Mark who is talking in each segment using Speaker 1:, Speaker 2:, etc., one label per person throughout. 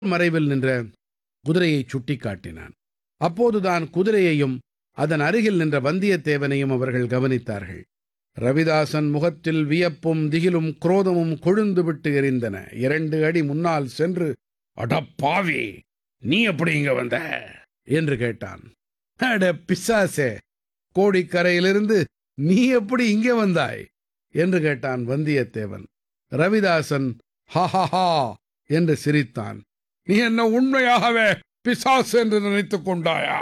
Speaker 1: மறைவில் நின்ற குதிரையைச் சுட்டிக்காட்டினான் அப்போதுதான் குதிரையையும் அதன் அருகில் நின்ற வந்தியத்தேவனையும் அவர்கள் கவனித்தார்கள் ரவிதாசன் முகத்தில் வியப்பும் திகிலும் குரோதமும் கொழுந்து விட்டு எரிந்தன இரண்டு அடி முன்னால் சென்று அடப்பாவி நீ எப்படி இங்க வந்த என்று கேட்டான் அட பிசாசே கோடிக்கரையிலிருந்து நீ எப்படி இங்கே வந்தாய் என்று கேட்டான் வந்தியத்தேவன் ரவிதாசன் ஹஹஹா என்று சிரித்தான் நீ என்ன உண்மையாகவே பிசாசு என்று நினைத்துக் கொண்டாயா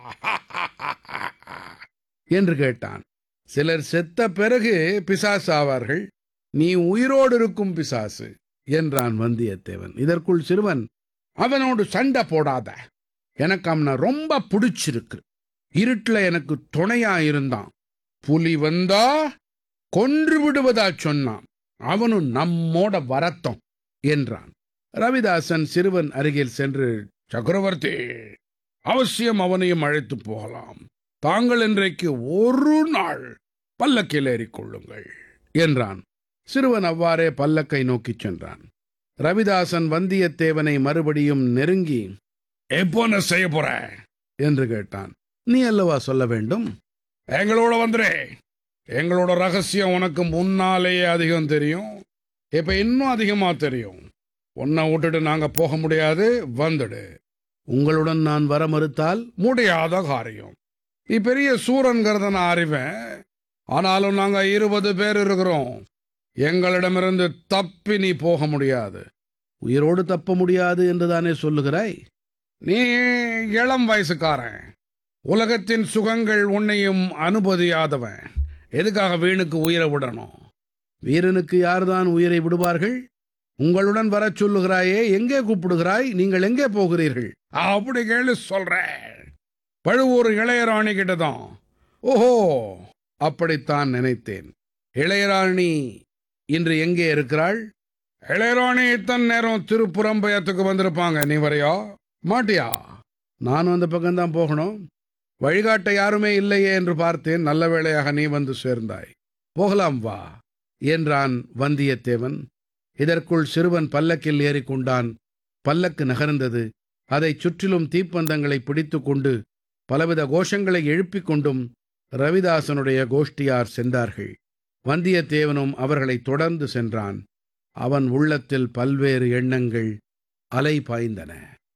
Speaker 1: என்று கேட்டான் சிலர் செத்த பிறகு பிசாசு ஆவார்கள் நீ உயிரோடு இருக்கும் பிசாசு என்றான் வந்தியத்தேவன் இதற்குள் சிறுவன் அவனோடு சண்டை போடாத எனக்கு அவனை ரொம்ப பிடிச்சிருக்கு இருட்டுல எனக்கு துணையா இருந்தான் புலி வந்தா கொன்று விடுவதா சொன்னான் அவனும் நம்மோட வரட்டும் என்றான் ரவிதாசன் சிறுவன் அருகில் சென்று சக்கரவர்த்தி அவசியம் அவனையும் அழைத்து போகலாம் தாங்கள் இன்றைக்கு ஒரு நாள் பல்லக்கில் ஏறிக்கொள்ளுங்கள் என்றான் சிறுவன் அவ்வாறே பல்லக்கை நோக்கிச் சென்றான் ரவிதாசன் வந்தியத்தேவனை மறுபடியும் நெருங்கி எப்போ நான் செய்ய போற என்று கேட்டான் நீ அல்லவா சொல்ல வேண்டும் எங்களோட வந்துரு எங்களோட ரகசியம் உனக்கு முன்னாலேயே அதிகம் தெரியும் இப்ப இன்னும் அதிகமா தெரியும் உன்னை விட்டுட்டு நாங்க போக முடியாது வந்துடு உங்களுடன் நான் வர மறுத்தால் முடியாத காரியம் நீ பெரிய சூரன்கிறத நான் அறிவேன் ஆனாலும் நாங்க இருபது பேர் இருக்கிறோம் எங்களிடமிருந்து தப்பி நீ போக முடியாது உயிரோடு தப்ப முடியாது என்றுதானே சொல்லுகிறாய் நீ இளம் வயசுக்காரன் உலகத்தின் சுகங்கள் உன்னையும் அனுமதியாதவன் எதுக்காக வீணுக்கு உயிரை விடணும் வீரனுக்கு யார்தான் உயிரை விடுவார்கள் உங்களுடன் வரச் சொல்லுகிறாயே எங்கே கூப்பிடுகிறாய் நீங்கள் எங்கே போகிறீர்கள் அப்படி கேளு சொல்றேன் பழுவூர் இளையராணி கிட்டதான் ஓஹோ அப்படித்தான் நினைத்தேன் இளையராணி இன்று எங்கே இருக்கிறாள் இளையராணி இத்தனை நேரம் திருப்புறம்பயத்துக்கு வந்திருப்பாங்க நீ வரையா மாட்டியா நானும் அந்த பக்கம்தான் போகணும் வழிகாட்ட யாருமே இல்லையே என்று பார்த்தேன் நல்ல வேளையாக நீ வந்து சேர்ந்தாய் போகலாம் வா என்றான் வந்தியத்தேவன் இதற்குள் சிறுவன் பல்லக்கில் ஏறிக்கொண்டான் பல்லக்கு நகர்ந்தது அதைச் சுற்றிலும் தீப்பந்தங்களை பிடித்துக் கொண்டு பலவித கோஷங்களை எழுப்பிக் கொண்டும் ரவிதாசனுடைய கோஷ்டியார் சென்றார்கள் வந்தியத்தேவனும் அவர்களைத் தொடர்ந்து சென்றான் அவன் உள்ளத்தில் பல்வேறு எண்ணங்கள் அலை பாய்ந்தன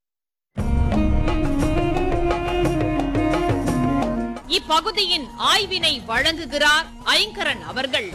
Speaker 2: இப்பகுதியின் ஆய்வினை வழங்குகிறார் ஐங்கரன் அவர்கள்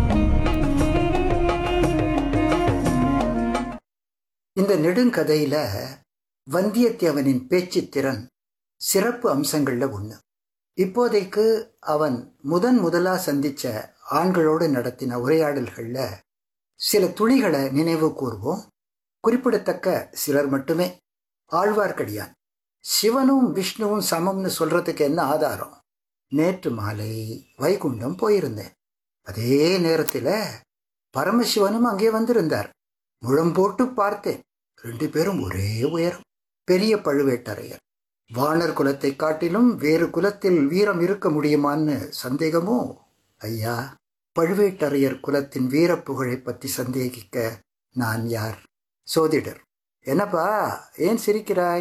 Speaker 3: இந்த நெடுங்கதையில வந்தியத்தேவனின் பேச்சுத் திறன் சிறப்பு அம்சங்கள்ல ஒண்ணு இப்போதைக்கு அவன் முதன் முதலா சந்திச்ச ஆண்களோடு நடத்தின உரையாடல்கள்ல சில துளிகளை நினைவு கூர்வோம் குறிப்பிடத்தக்க சிலர் மட்டுமே ஆழ்வார்க்கடியான் சிவனும் விஷ்ணுவும் சமம்னு சொல்றதுக்கு என்ன ஆதாரம் நேற்று மாலை வைகுண்டம் போயிருந்தேன் அதே நேரத்தில் பரமசிவனும் அங்கே வந்திருந்தார் முழம் போட்டு பார்த்தேன் ரெண்டு பேரும் ஒரே உயரம் பெரிய பழுவேட்டரையர் வானர் குலத்தை காட்டிலும் வேறு குலத்தில் வீரம் இருக்க முடியுமான்னு சந்தேகமோ ஐயா பழுவேட்டரையர் குலத்தின் வீரப்புகழை பற்றி சந்தேகிக்க நான் யார் சோதிடர் என்னப்பா ஏன் சிரிக்கிறாய்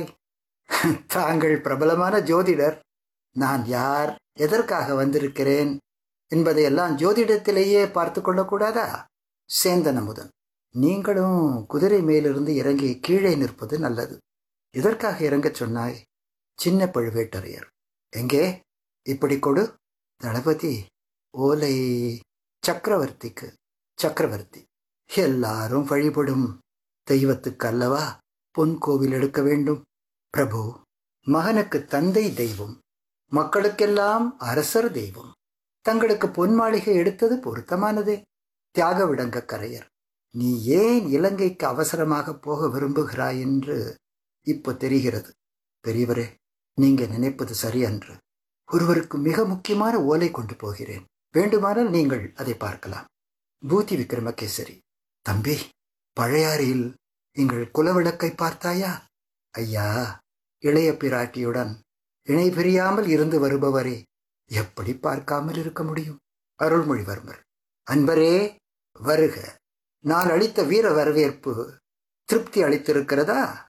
Speaker 3: தாங்கள் பிரபலமான ஜோதிடர் நான் யார் எதற்காக வந்திருக்கிறேன் என்பதையெல்லாம் ஜோதிடத்திலேயே பார்த்து கொள்ளக்கூடாதா சேந்தன் அமுதன் நீங்களும் குதிரை மேலிருந்து இறங்கி கீழே நிற்பது நல்லது எதற்காக இறங்கச் சொன்னாய் சின்ன பழுவேட்டரையர் எங்கே இப்படி கொடு தளபதி ஓலை சக்கரவர்த்திக்கு சக்கரவர்த்தி எல்லாரும் வழிபடும் தெய்வத்துக்கு அல்லவா பொன் கோவில் எடுக்க வேண்டும் பிரபு மகனுக்கு தந்தை தெய்வம் மக்களுக்கெல்லாம் அரசர் தெய்வம் தங்களுக்கு பொன் மாளிகை எடுத்தது பொருத்தமானதே தியாக விடங்க கரையர் நீ ஏன் இலங்கைக்கு அவசரமாக போக விரும்புகிறாய் என்று இப்போ தெரிகிறது பெரியவரே நீங்க நினைப்பது சரியன்று ஒருவருக்கு மிக முக்கியமான ஓலை கொண்டு போகிறேன் வேண்டுமானால் நீங்கள் அதை பார்க்கலாம் பூதி விக்ரமகேசரி தம்பி பழையாறையில் எங்கள் குலவிளக்கை பார்த்தாயா ஐயா இளைய பிராட்டியுடன் இணை பிரியாமல் இருந்து வருபவரே எப்படி பார்க்காமல் இருக்க முடியும் அருள்மொழிவர்மர் அன்பரே வருக நான் அளித்த வீர வரவேற்பு திருப்தி அளித்திருக்கிறதா